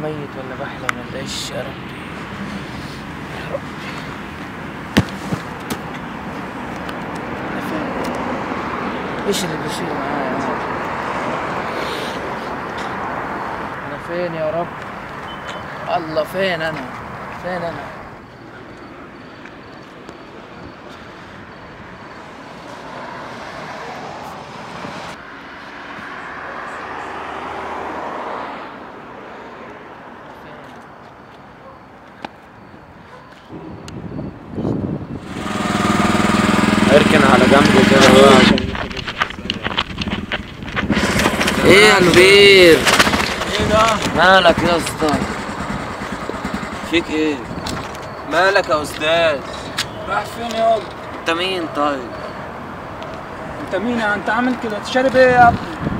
ميت ولا بحلم ولا ايش يا ربي يا ربي أنا فين؟ ايش اللي بيصير معايا هذا؟ انا فين يا رب الله فين انا فين انا اركن على جنب كده بقى عشان ايه يا كبير ايه ده؟ مالك يا اسطى فيك ايه؟ مالك يا استاذ؟ رايح فين يابا؟ انت مين طيب؟ انت مين يا انت عامل كده؟ انت شارب ايه يا ابني؟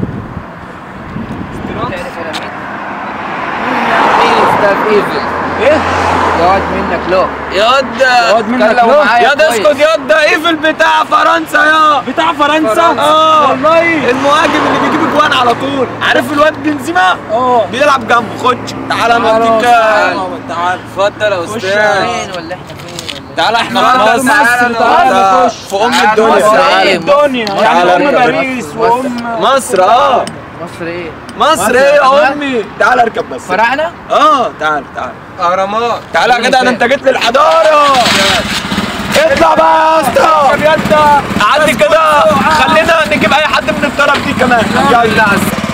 تعرف انا مين؟ مين استاذ ايفل ايه؟ يقعد منك له ياد اقعد منك اتكلم له معايا ياد كويس. اسكت ياد ده ايفل بتاع فرنسا يا بتاع فرنسا؟ اه والله المهاجم اللي بيجيب اجوان على طول عارف الواد بنزيما؟ اه بيلعب جنبه خش تعالى نوديك تعال اتفضل يا خش استاذ فين ولا احنا فين ولا تعالى احنا تعالى في مصر، مصر تعالى تعالى نخش. في ام تعالى الدنيا مصر. تعالى. إيه؟ الدنيا تعالى يعني ام نركب باريس مصر. وام مصر اه مصر ايه؟ مصر ايه يا امي تعالى اركب بس فراعنه؟ اه تعال تعال اهرامات تعالى يا جدع ده انت جيت للحضاره اطلع بقى يا اسطى عدي كده خلينا نجيب اي حد من الطرف دي كمان يلا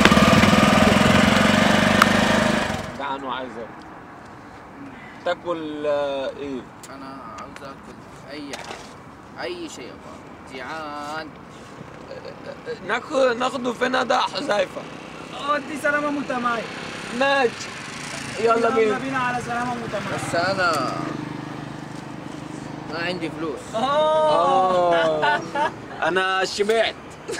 جعان وعايز تاكل آه، ايه انا عاوز اكل اي حاجه اي شيء ابغى جيعان ناخد ناخده فين ده حذيفه اه دي سلامة متمايز ماشي يلا بينا بينا على سلامة متمايز بس انا ما عندي فلوس اه انا شبعت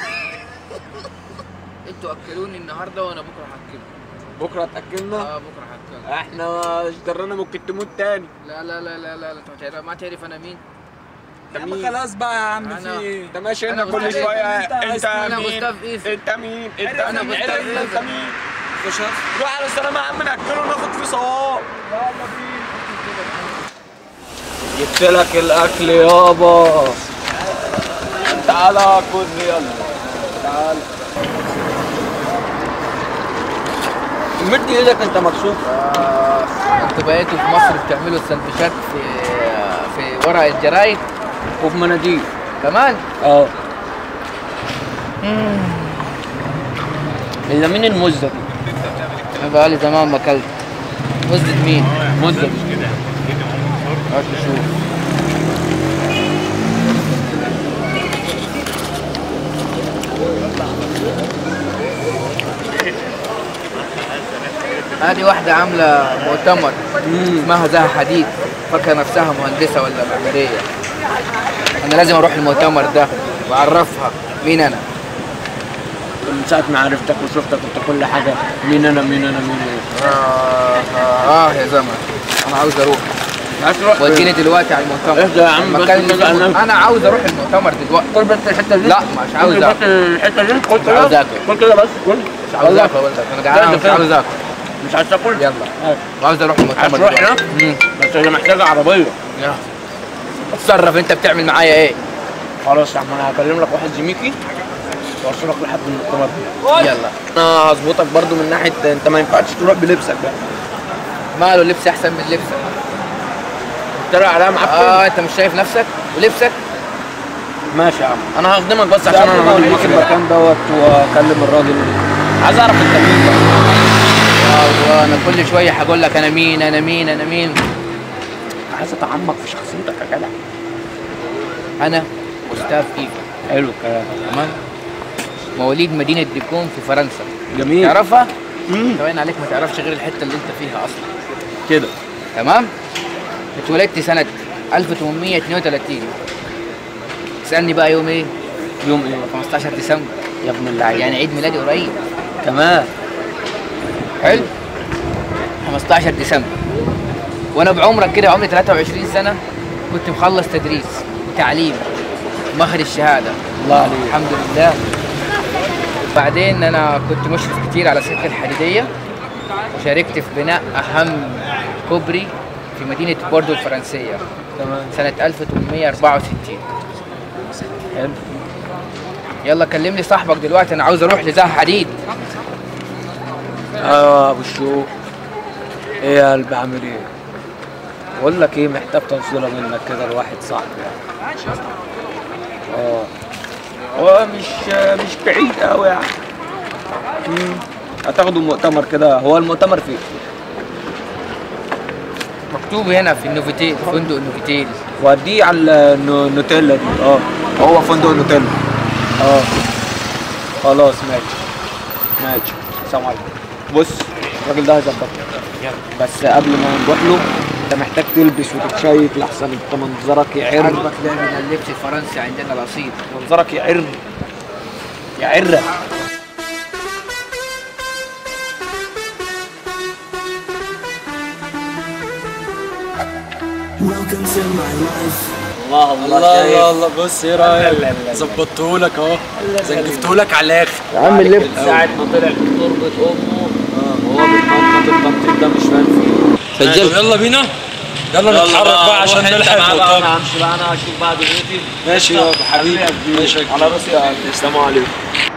انتوا اكلوني النهارده وانا بكره هاكلكم بكره تاكلنا اه بكره هاكلكم احنا اشترينا ممكن تموت تاني لا لا لا لا لا, لا. انت ما تعرف- ما تعرف انا مين انت يا مين عم خلاص بقى يا عم أنا- في ايه؟ انت ماشي هنا أنا كل غستاف شويه إيفل، أنت انت انا مين غستاف ايفل انت مين انت أنا مين غستاف عرفنا انت إيفل. مين روح على السلامة يا عم ناكله وناخد فيه صواب يلا بينا جبت لك الاكل يابا تعالى كل يلا تعالى مد ايدك انت مكسوف آه، انتوا بقيتوا في مصر بتعملوا السندوتشات في في ورق الجرايد وفي مناديل كمان اه الا مين المزه دي؟ انا بقالي زمان ما اكلت مزة مين؟ مزه هات نشوف هذه واحدة عاملة مؤتمر اسمها زها حديد فاكرة نفسها مهندسة ولا معمارية أنا لازم أروح المؤتمر ده وأعرفها مين أنا من ساعة ما عرفتك وشفتك انت كل حاجة مين انا مين انا مين انا آه, آه, آه يا زمن أنا عاوز أروح عايز تروح وديني دلوقتي على المؤتمر اهدى يا عم لما بس أكلم كده انا انا عاوز اروح المؤتمر دلوقتي كل بس الحتة دي لا مش عاوز كل بس اكل الحتة دي كل مش عاوز كده آكل. كل كده بس كل مش عاوز اكل والله انا لا، جعان أنت مش فين؟ عاوز اكل مش عايز تاكل يلا عاوز اروح المؤتمر عايز تروح دلوقتي. هنا؟ مم. بس هي محتاجة عربية يلا. اتصرف انت بتعمل معايا ايه خلاص يا عم انا هكلم لك واحد زميكي يوصلك لحد المؤتمر ده يلا انا هظبطك برضو من ناحية انت ما ينفعش تروح بلبسك بقى ماله لبسي احسن من لبسك ترى عليها معفن اه انت مش شايف نفسك ولبسك ماشي يا عم انا هخدمك بس عشان انا راجل ليك المكان دوت واكلم الراجل عايز اعرف انت مين بقى وانا كل شويه هقول لك انا مين انا مين انا مين عايز اتعمق في شخصيتك يا جدع انا استاذ ايفا حلو الكلام تمام مواليد مدينه ديكون في فرنسا جميل تعرفها مم. باين عليك ما تعرفش غير الحته اللي انت فيها اصلا كده تمام اتولدت سنه 1832 تسالني بقى يوم ايه يوم ايه 15 ديسمبر يا ابن اللعيبه يعني عيد ميلادي قريب كمان حلو 15 ديسمبر وانا بعمرك كده عمري 23 سنه كنت مخلص تدريس وتعليم ماخذ الشهاده الله عليك الحمد لله بعدين انا كنت مشرف كتير على سكه الحديديه وشاركت في بناء اهم كوبري في مدينه بوردو الفرنسيه تمام سنه 1864 حلو يلا كلمني صاحبك دلوقتي انا عاوز اروح لزها حديد ايوه ابو الشوق ايه يا قلبي عامل ايه بقول لك ايه محتاج تنصيره منك كده لواحد صاحبي يعني اه هو مش مش بعيد قوي يعني مم. هتاخدوا مؤتمر كده هو المؤتمر فين مكتوب هنا في النوفيتيل فندق النوفيتيل ودي على النو- النوتيلا دي اه هو فندق نوتيلا اه خلاص ماشي ماشي سلام عليكم بص الراجل ده هيظبطك بس قبل ما نروح له انت محتاج تلبس وتتشيك لحسن انت منظرك يعر عجبك ده من اللبس الفرنسي عندنا الاصيل منظرك يعر يعر Welcome to my life. الله الله الله الله بص ايه رايك ظبطتهولك اهو زنجفتهولك على الاخر يا عم اللبس ساعة ما طلع من تربة أمه وهو بيتنطط التنطيط ده مش فاهم فيه طب يلا بينا يلا نتحرك بقى عشان نلحق المؤتمر انا همشي بقى انا هشوف بعد بيتي ماشي يابا حبيبي ماشي يا كبير. على راسي يا قلبي السلام عليكم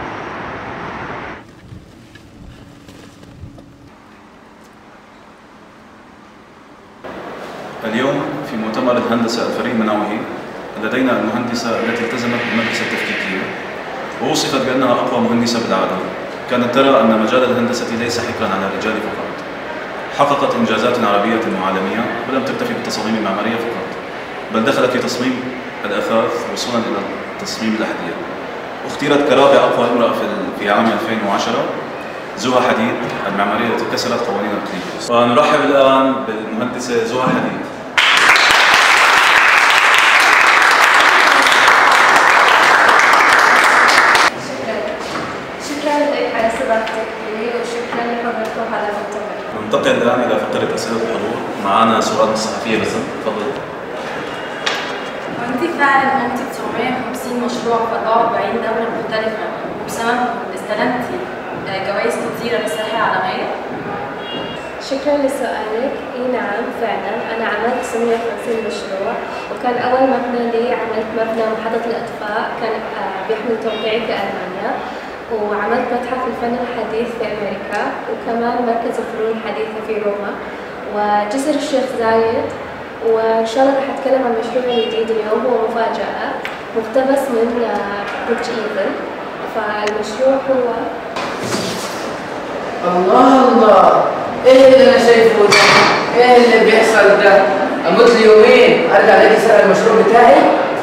اليوم في مؤتمر الهندسة الفريق المنوعي لدينا المهندسة التي التزمت بالمدرسة التفكيكية ووصفت بأنها أقوى مهندسة بالعالم كانت ترى أن مجال الهندسة ليس حكرا على الرجال فقط حققت إنجازات عربية وعالمية ولم تكتفي بالتصاميم المعمارية فقط بل دخلت في تصميم الأثاث وصولا إلى تصميم الأحذية اختيرت كرابع أقوى امرأة في في عام 2010 زوها حديد المعمارية التي كسرت قوانين الكلية ونرحب الآن بالمهندسة زوها حديد شكرا لك على استضافتك لي وشكرا لحضوركم هذا المؤتمر. ننتقل الآن إلى فقرة أسئلة الحضور معنا سؤال من الصحفية بسم تفضل وانت فعلا قمتي ب 950 مشروع فضاء بعين دولة مختلفة وبسببهم استلمتي آه، جوائز كثيرة للصحة العالمية؟ شكرا لسؤالك اي نعم فعلا انا عملت 950 مشروع وكان اول مبنى لي عملت مبنى محطة الاطفاء كان آه، بيحمل توقيعي في المانيا وعملت متحف الفن الحديث في امريكا وكمان مركز الفنون الحديثة في روما وجسر الشيخ زايد وان شاء الله راح اتكلم عن مشروعي الجديد اليوم هو مفاجأة مقتبس من آه، برج ايفل فالمشروع هو الله الله ايه اللي انا شايفه ده؟ ايه اللي بيحصل ده؟ اموت لي يومين ارجع الاقي سرق المشروع بتاعي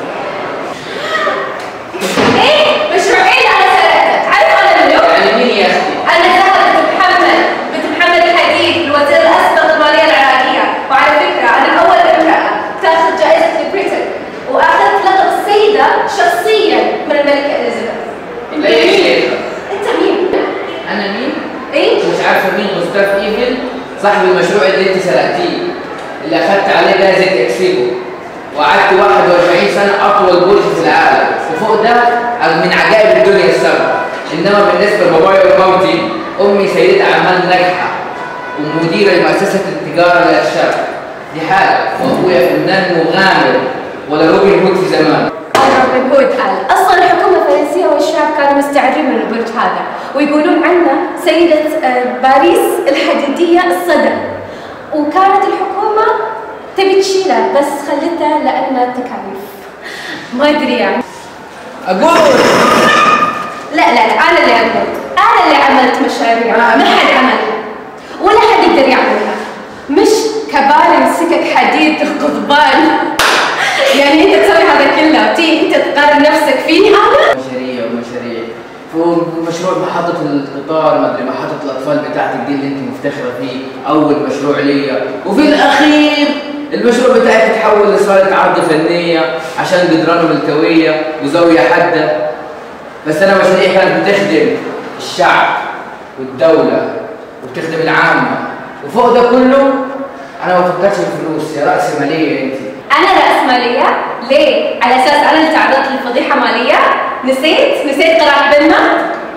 ايه؟ مشروع ايه اللي انا سرقته؟ عارف انا منو؟ يعني مين يا اختي؟ انا ذهب بنت محمد بنت محمد الحديد الوزير الاسبق للماليه العراقيه وعلى فكره انا اول امراه تاخذ جائزه البريتن واخذت لقب السيده شخصيا من الملكه اليزابيث ليه؟ انت مين؟ انا مين؟ ايه؟ انت مش عارفه مين جوستاف ايفل صاحب المشروع اللي انت سرقتيه اللي اخدت عليه جائزه اكسيبو وقعدت 41 سنه اطول برج في العالم وفوق ده من عجائب الدنيا السبع انما بالنسبه لبابايا ومامتي امي سيده اعمال ناجحه ومديره لمؤسسه التجاره للشرق دي حاله وابويا فنان مغامر ولا روبن هود في زمان روبن هود قال اصلا الحكومه الفرنسيه والشعب كانوا مستعرين من البرج هذا ويقولون عنه سيده آه، باريس الحديديه الصدى وكانت الحكومه تبي تشيله بس خلتها لانها تكاليف ما ادري يعني اقول لا لا لا انا اللي عملت انا اللي عملت مشاريع ما حد عملها ولا حد يقدر يعملها مش كباري سكك حديد قضبان يعني انت تسوي هذا كله وتيجي انت تقارن نفسك فيني انا مشاريع ومشاريع ومشروع محطة القطار ما ادري محطة الأطفال بتاعتك دي اللي أنت مفتخرة فيه أول مشروع ليا وفي الأخير المشروع بتاعك تحول لصالة عرض فنية عشان جدرانه ملتوية وزاوية حادة بس أنا مشاريعي كانت بتخدم الشعب والدولة وبتخدم العامة وفوق ده كله أنا ما بفكرش في الفلوس يا رأس مالية أنت انا راس ماليه ليه على اساس انا اللي تعرضت لفضيحه ماليه نسيت نسيت قرار بيننا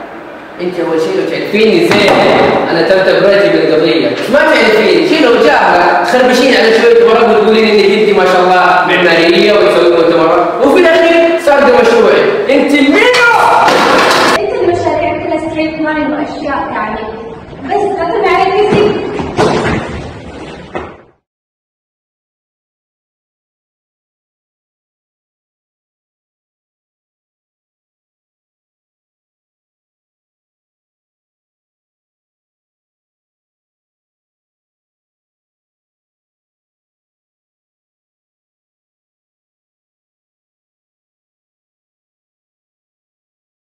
انت اول شيء لو تعرفيني زين انا تعتبرتي بالقضيه مش ما تعرفيني شيء لو جاهله تخربشين على شويه ورق وتقولين انك انت ما شاء الله معماريه وتسوي مؤتمرات وفي الاخير صار ده مشروعي انت مين انت المشاريع كلها ستريت لاين واشياء يعني بس ما عليك